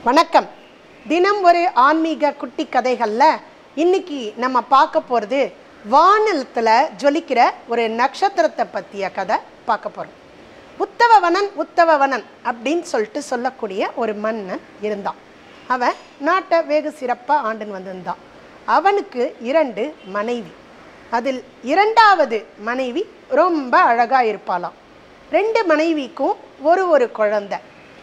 வணக்கம் தினம் ஒரு ஆன்மீக குட்டி கதைகளில் இன்னைக்கு நம்ம பார்க்க போகிறது வானலத்தில் ஜொலிக்கிற ஒரு நட்சத்திரத்தை பற்றிய கதை பார்க்க போகிறோம் உத்தவவனன் உத்தவவனன் அப்படின்னு சொல்லிட்டு சொல்லக்கூடிய ஒரு மன்னன் இருந்தான் அவன் நாட்டை வெகு சிறப்பாக ஆண்டுன்னு வந்திருந்தான் அவனுக்கு இரண்டு மனைவி அதில் இரண்டாவது மனைவி ரொம்ப அழகாக இருப்பாளாம் ரெண்டு மனைவிக்கும் ஒரு ஒரு குழந்தை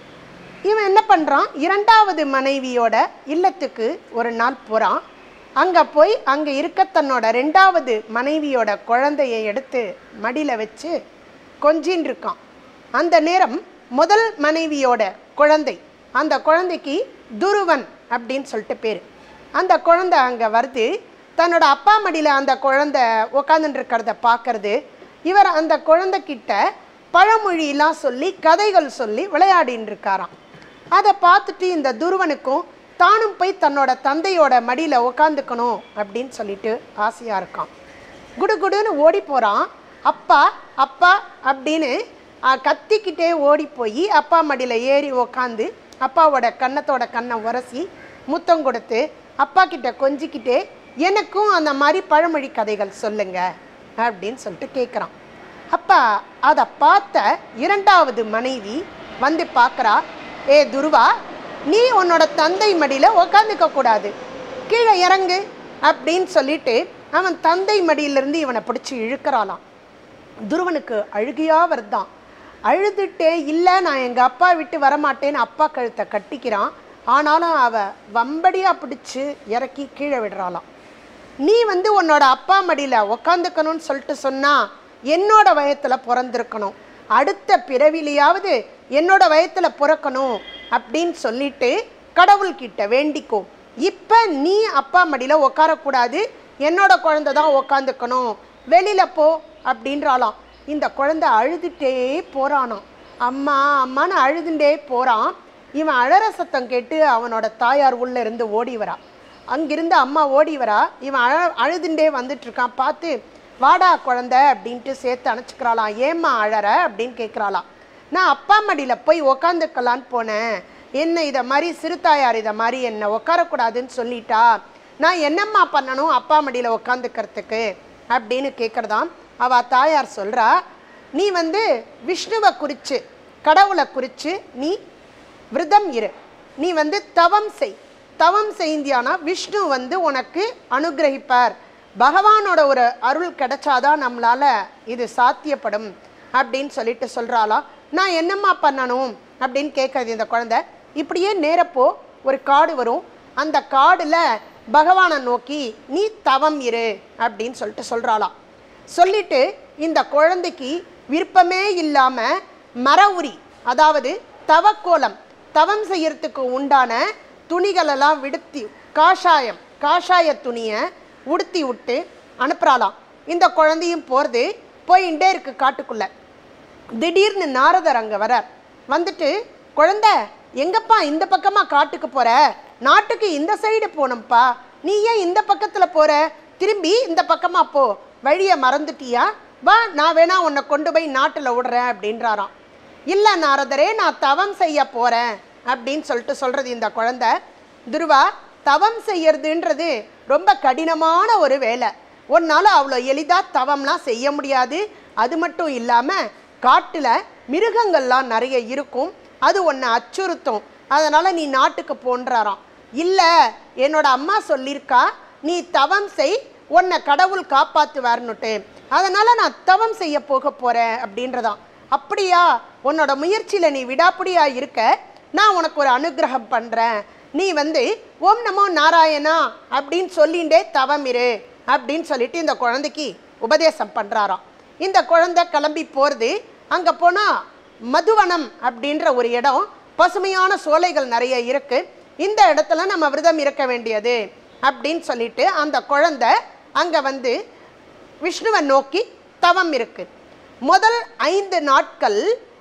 இவன் என்ன பண்ணுறான் இரண்டாவது மனைவியோட இல்லத்துக்கு ஒரு நாள் போகிறான் அங்கே போய் அங்கே இருக்க தன்னோட ரெண்டாவது மனைவியோட குழந்தையை எடுத்து மடியில் வச்சு கொஞ்சின்னு இருக்கான் அந்த நேரம் முதல் மனைவியோட குழந்தை அந்த குழந்தைக்கு துருவன் அப்படின்னு சொல்லிட்டு பேர் அந்த குழந்தை அங்கே வருது தன்னோட அப்பா மடியில் அந்த குழந்தை உக்காந்துட்டு இருக்கிறத பார்க்கறது இவர் அந்த குழந்தைகிட்ட பழமொழியெல்லாம் சொல்லி கதைகள் சொல்லி விளையாடின்னு இருக்காராம் அதை பார்த்துட்டு இந்த துருவனுக்கும் தானும் போய் தன்னோட தந்தையோட மடியில் உக்காந்துக்கணும் அப்படின்னு சொல்லிட்டு ஆசையாக இருக்கான் குடுகுடுன்னு ஓடி போகிறான் அப்பா அப்பா அப்படின்னு ஆ, கத்திக்கிட்டே ஓடி போய் அப்பா மடியில் ஏறி உக்காந்து அப்பாவோட கன்னத்தோட கண்ணை உரசி முத்தம் கொடுத்து அப்பா கிட்ட கொஞ்சிக்கிட்டே எனக்கும் அந்த மாதிரி பழமொழி கதைகள் சொல்லுங்க அப்படின்னு சொல்லிட்டு கேட்குறான் அப்பா அதை பார்த்த இரண்டாவது மனைவி வந்து பார்க்குறா ஏ துருவா நீ உன்னோட தந்தை மடியில் உக்காந்துக்க கூடாது கீழே இறங்கு அப்படின்னு சொல்லிட்டு அவன் தந்தை மடியிலிருந்து இவனை பிடிச்சி இழுக்கிறாளாம் துருவனுக்கு அழுகையா வருதான் அழுதுட்டே இல்லை நான் எங்கள் அப்பா விட்டு வரமாட்டேன்னு அப்பா கழுத்தை கட்டிக்கிறான் ஆனாலும் அவ வம்படியாக பிடிச்சி இறக்கி கீழே விடுறாளாம் நீ வந்து உன்னோட அப்பா மடியில் உக்காந்துக்கணும்னு சொல்லிட்டு சொன்னா என்னோட வயத்தில் பிறந்திருக்கணும் அடுத்த பிறவிலையாவது என்னோட வயத்தில் பிறக்கணும் அப்படின்னு சொல்லிட்டு கடவுள்கிட்ட வேண்டிக்கோ இப்போ நீ அப்பா மடியில் உட்காரக்கூடாது என்னோட குழந்தை தான் உக்காந்துக்கணும் வெளியில் போ அப்படின்றாளாம் இந்த குழந்தை அழுதுட்டே போகிறானாம் அம்மா அம்மான்னு அழுதுண்டே போகிறான் இவன் அழற சத்தம் கேட்டு அவனோட தாயார் உள்ளே இருந்து ஓடி வரா அங்கிருந்து அம்மா ஓடி வரா இவன் அழ அழுதுண்டே வந்துட்டு இருக்கான் பார்த்து வாடா குழந்தை அப்படின்ட்டு சேர்த்து அணைச்சிக்கிறாளாம் ஏம்மா அழற அப்படின்னு கேட்குறாளாம் நான் அப்பா மடியில் போய் உக்காந்துக்கலான்னு போனேன் என்ன இதை மாதிரி சிறுதாயார் இதை மாதிரி என்னை உட்காரக்கூடாதுன்னு சொல்லிட்டா நான் என்னம்மா பண்ணணும் அப்பா மடியில் உட்காந்துக்கிறதுக்கு அப்படின்னு கேட்குறதாம் அவ தாயார் சொல்கிறா நீ வந்து விஷ்ணுவை குறித்து கடவுளை குறித்து நீ விரதம் இரு நீ வந்து தவம் செய் தவம் செய்தியானா விஷ்ணு வந்து உனக்கு அனுகிரகிப்பார் பகவானோட ஒரு அருள் கிடைச்சாதான் நம்மளால இது சாத்தியப்படும் அப்படின்னு சொல்லிட்டு சொல்கிறாளாம் நான் என்னம்மா பண்ணணும் அப்படின்னு கேட்குறது இந்த குழந்தை இப்படியே நேரப்போ ஒரு காடு வரும் அந்த காடில் பகவானை நோக்கி நீ தவம் இரு அப்படின்னு சொல்லிட்டு சொல்கிறாளாம் சொல்லிட்டு இந்த குழந்தைக்கு விருப்பமே இல்லாமல் மர உரி அதாவது தவக்கோலம் தவம் செய்யறதுக்கு உண்டான துணிகளெல்லாம் விடுத்தி காஷாயம் காஷாய துணியை உடுத்தி விட்டு அனுப்புகிறாளாம் இந்த குழந்தையும் போகிறது போயிட்டே இருக்கு காட்டுக்குள்ளே திடீர்னு நாரதர் அங்கே வரார் வந்துட்டு குழந்தை எங்கப்பா இந்த பக்கமாக காட்டுக்கு போற நாட்டுக்கு இந்த சைடு போனோம்ப்பா நீ ஏன் இந்த பக்கத்தில் போற திரும்பி இந்த பக்கமாக போ வழியை மறந்துட்டியா வா நான் வேணா உன்னை கொண்டு போய் நாட்டில் விடுறேன் அப்படின்றாராம் இல்லை நாரதரே நான் தவம் செய்ய போகிறேன் அப்படின்னு சொல்லிட்டு சொல்கிறது இந்த குழந்தை துருவா தவம் செய்யறதுன்றது ரொம்ப கடினமான ஒரு வேலை உன்னால் அவ்வளோ எளிதாக தவம்லாம் செய்ய முடியாது அது மட்டும் இல்லாமல் காட்டில் மிருகங்கள்லாம் நிறைய இருக்கும் அது உன்னை அச்சுறுத்தும் அதனால் நீ நாட்டுக்கு போன்றாராம் இல்லை என்னோட அம்மா சொல்லியிருக்கா நீ தவம் செய் உன்னை கடவுள் காப்பாற்றுவார்னுட்டு அதனால் நான் தவம் செய்ய போக போகிறேன் அப்படின்றதாம் அப்படியா உன்னோட முயற்சியில் நீ விடாப்பிடியா இருக்க நான் உனக்கு ஒரு அனுகிரகம் பண்ணுறேன் நீ வந்து ஓம் நமோ நாராயணா அப்படின்னு சொல்லிண்டே தவம் இரு அப்படின்னு சொல்லிட்டு இந்த குழந்தைக்கு உபதேசம் பண்ணுறாராம் இந்த குழந்தை கிளம்பி போகிறது அங்கே போனால் மதுவனம் அப்படின்ற ஒரு இடம் பசுமையான சோலைகள் நிறைய இருக்கு இந்த இடத்துல நம்ம விரதம் இருக்க வேண்டியது அப்படின்னு சொல்லிட்டு அந்த குழந்தை அங்கே வந்து விஷ்ணுவை நோக்கி தவம் இருக்கு முதல் ஐந்து நாட்கள்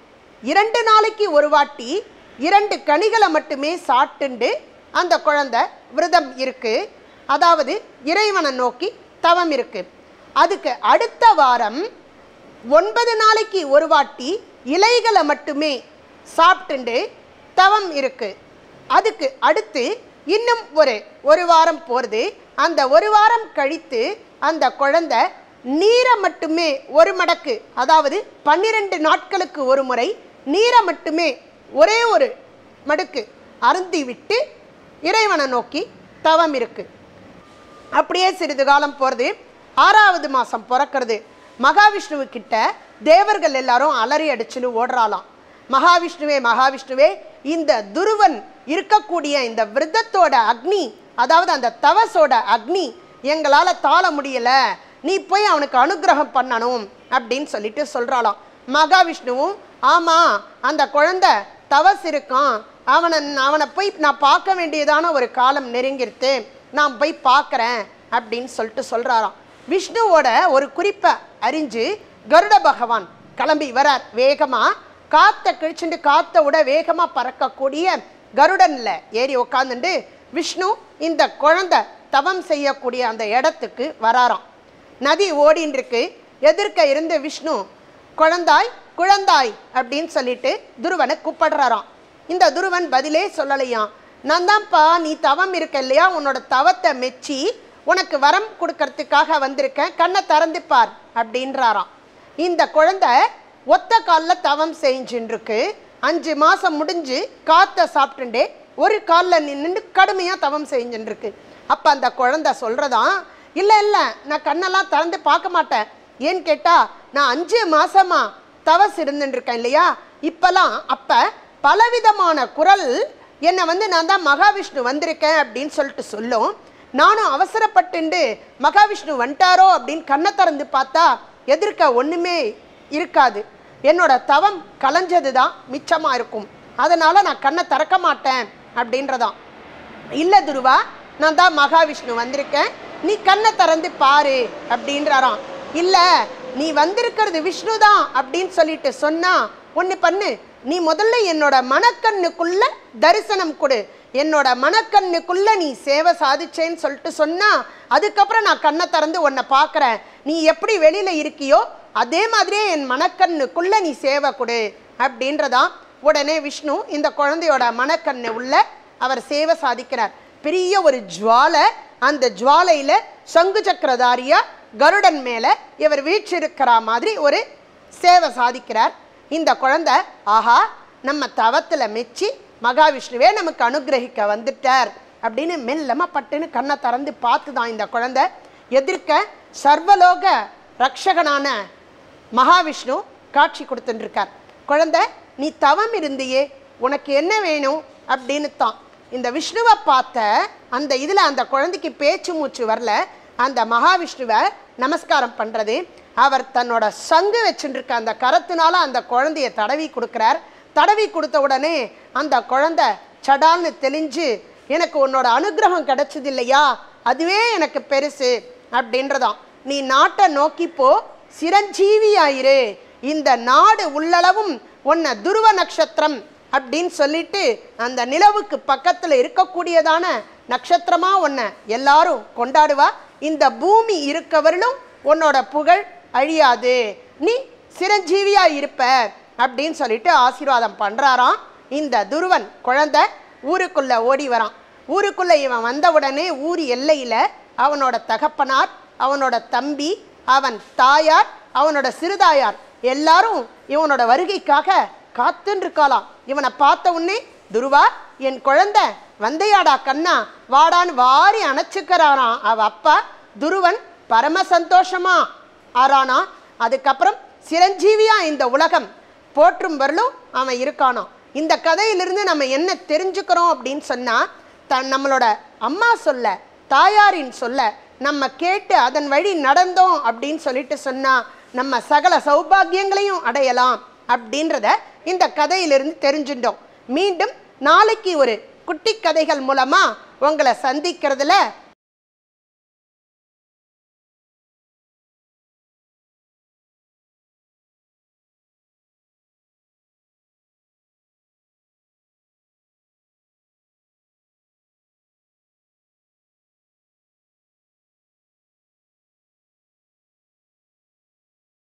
இரண்டு நாளைக்கு ஒரு வாட்டி இரண்டு கனிகளை மட்டுமே சாப்பிட்டுண்டு அந்த குழந்தை விரதம் இருக்கு அதாவது இறைவனை நோக்கி தவம் இருக்கு அதுக்கு அடுத்த வாரம் ஒன்பது நாளைக்கு ஒரு வாட்டி இலைகளை மட்டுமே சாப்பிட்டுண்டு தவம் இருக்கு அதுக்கு அடுத்து இன்னும் ஒரு ஒரு வாரம் போகிறது அந்த ஒரு வாரம் கழித்து அந்த குழந்தை நீரை மட்டுமே ஒரு மடக்கு அதாவது பன்னிரெண்டு நாட்களுக்கு ஒரு முறை நீரை மட்டுமே ஒரே ஒரு மடுக்கு அருந்தி விட்டு இறைவனை நோக்கி தவம் இருக்கு அப்படியே சிறிது காலம் போகிறது ஆறாவது மாதம் பிறக்கிறது மகாவிஷ்ணுவு கிட்ட தேவர்கள் எல்லாரும் அலறி அடிச்சுன்னு ஓடுறாளாம் மகாவிஷ்ணுவே மகாவிஷ்ணுவே இந்த துருவன் இருக்கக்கூடிய இந்த விரதத்தோட அக்னி அதாவது அந்த தவசோட அக்னி எங்களால் தாழ முடியல நீ போய் அவனுக்கு அனுகிரகம் பண்ணணும் அப்படின்னு சொல்லிட்டு சொல்கிறாளாம் மகாவிஷ்ணுவும் ஆமாம் அந்த குழந்தை தவஸ் இருக்கான் அவனை அவனை போய் நான் பார்க்க வேண்டியதான ஒரு காலம் நெருங்கிருத்து நான் போய் பார்க்குறேன் அப்படின்னு சொல்லிட்டு சொல்கிறாராம் விஷ்ணுவோட ஒரு குறிப்பை அறிஞ்சு கருட பகவான் கிளம்பி வரார் வேகமாக காற்றை கிழிச்சுட்டு காற்றை விட வேகமாக பறக்கக்கூடிய கருடனில் ஏறி உக்காந்துட்டு விஷ்ணு இந்த குழந்தை தவம் செய்யக்கூடிய அந்த இடத்துக்கு வராராம் நதி ஓடின்னு இருக்கு எதிர்க்க இருந்து விஷ்ணு குழந்தாய் குழந்தாய் அப்படின்னு சொல்லிட்டு துருவனை கூப்பிடுறாராம் இந்த துருவன் பதிலே சொல்லலையாம் நான் தான்ப்பா நீ தவம் இருக்க இல்லையா உன்னோட தவத்தை மெச்சி உனக்கு வரம் கொடுக்கறதுக்காக வந்திருக்கேன் கண்ணை திறந்து பார் அப்படின்றாராம் இந்த குழந்தை ஒத்த காலில் தவம் செஞ்சுன்னு இருக்கு அஞ்சு மாதம் முடிஞ்சு காற்றை சாப்பிட்டுண்டே ஒரு காலில் நின்று கடுமையாக தவம் செஞ்சுன்னு இருக்கு அப்போ அந்த குழந்தை சொல்கிறதாம் இல்லை இல்லை நான் கண்ணெல்லாம் திறந்து பார்க்க மாட்டேன் ஏன்னு கேட்டால் நான் அஞ்சு மாசமா தவஸ் இருந்துட்டு இருக்கேன் இல்லையா இப்போல்லாம் அப்போ பலவிதமான குரல் என்னை வந்து நான் தான் மகாவிஷ்ணு வந்திருக்கேன் அப்படின்னு சொல்லிட்டு சொல்லும் நானும் அவசரப்பட்டுண்டு மகாவிஷ்ணு வந்துட்டாரோ அப்படின்னு கண்ணை திறந்து பார்த்தா எதிர்க்க ஒன்றுமே இருக்காது என்னோட தவம் கலைஞ்சது தான் மிச்சமாக இருக்கும் அதனால் நான் கண்ணை திறக்க மாட்டேன் அப்படின்றதான் இல்லை துருவா நான் தான் மகாவிஷ்ணு வந்திருக்கேன் நீ கண்ணை திறந்து பாரு அப்படின்றாராம் இல்லை நீ வந்திருக்கிறது விஷ்ணு தான் அப்படின்னு சொல்லிட்டு சொன்னா ஒன்று பண்ணு நீ முதல்ல என்னோட மனக்கண்ணுக்குள்ள தரிசனம் கொடு என்னோட மனக்கண்ணுக்குள்ள நீ சேவை சாதிச்சேன்னு சொல்லிட்டு சொன்னா அதுக்கப்புறம் நான் கண்ணை திறந்து உன்னை பார்க்குறேன் நீ எப்படி வெளியில இருக்கியோ அதே மாதிரியே என் மனக்கண்ணுக்குள்ள நீ சேவை கொடு அப்படின்றதான் உடனே விஷ்ணு இந்த குழந்தையோட மனக்கண்ணு உள்ள அவர் சேவை சாதிக்கிறார் பெரிய ஒரு ஜுவாலை அந்த ஜுவாலையில சங்கு சக்கரதாரியா கருடன் மேல இவர் வீற்றிருக்கிற மாதிரி ஒரு சேவை சாதிக்கிறார் இந்த குழந்தை ஆஹா நம்ம தவத்துல மெச்சி மகாவிஷ்ணுவே நமக்கு அனுகிரகிக்க வந்துட்டார் அப்படின்னு மெல்லமா பட்டுன்னு கண்ணை திறந்து பார்த்து தான் இந்த குழந்தை எதிர்க்க சர்வலோக ரக்ஷகனான மகாவிஷ்ணு காட்சி கொடுத்துட்டு இருக்கார் குழந்தை நீ தவம் இருந்தியே உனக்கு என்ன வேணும் அப்படின்னு தான் இந்த விஷ்ணுவை பார்த்த அந்த இதில் அந்த குழந்தைக்கு பேச்சு மூச்சு வரல அந்த மகாவிஷ்ணுவை நமஸ்காரம் பண்ணுறது அவர் தன்னோட சங்கு வச்சுருக்க அந்த கரத்தினால அந்த குழந்தைய தடவி கொடுக்குறார் தடவி கொடுத்த உடனே அந்த குழந்தை சடால்னு தெளிஞ்சு எனக்கு உன்னோட அனுகிரகம் கிடைச்சது இல்லையா அதுவே எனக்கு பெருசு அப்படின்றதாம் நீ நாட்டை நோக்கி போ சிரஞ்சீவியாயிரு இந்த நாடு உள்ளளவும் உன்னை துருவ நட்சத்திரம் அப்படின்னு சொல்லிட்டு அந்த நிலவுக்கு பக்கத்தில் இருக்கக்கூடியதான நட்சத்திரமா உன்னை எல்லாரும் கொண்டாடுவா இந்த பூமி இருக்கவர்களும் உன்னோட புகழ் அழியாது நீ சிரஞ்சீவியா இருப்ப அப்படின்னு சொல்லிட்டு ஆசீர்வாதம் பண்றாராம் இந்த துருவன் குழந்தை ஊருக்குள்ள ஓடி வரான் ஊருக்குள்ள இவன் வந்த உடனே ஊர் எல்லையில அவனோட தகப்பனார் அவனோட தம்பி அவன் தாயார் அவனோட சிறுதாயார் எல்லாரும் இவனோட வருகைக்காக காத்துன்னு இருக்காளாம் இவனை பார்த்த உடனே துருவா என் குழந்தை வந்தையாடா கண்ணா வாடான்னு வாரி அணைச்சுக்கிறாராம் அவ அப்பா துருவன் பரம சந்தோஷமா ஆறானா அதுக்கப்புறம் சிரஞ்சீவியா இந்த உலகம் போற்றும் வரலும் அவன் இருக்கானாம் இந்த கதையிலிருந்து நம்ம என்ன தெரிஞ்சுக்கிறோம் அப்படின்னு சொன்னா தன் நம்மளோட அம்மா சொல்ல தாயாரின் சொல்ல நம்ம கேட்டு அதன் வழி நடந்தோம் அப்படின்னு சொல்லிட்டு சொன்னா நம்ம சகல சௌபாகியங்களையும் அடையலாம் அப்படின்றத இந்த கதையிலிருந்து தெரிஞ்சுட்டோம் மீண்டும் நாளைக்கு ஒரு குட்டி கதைகள் மூலமா உங்களை சந்திக்கிறதுல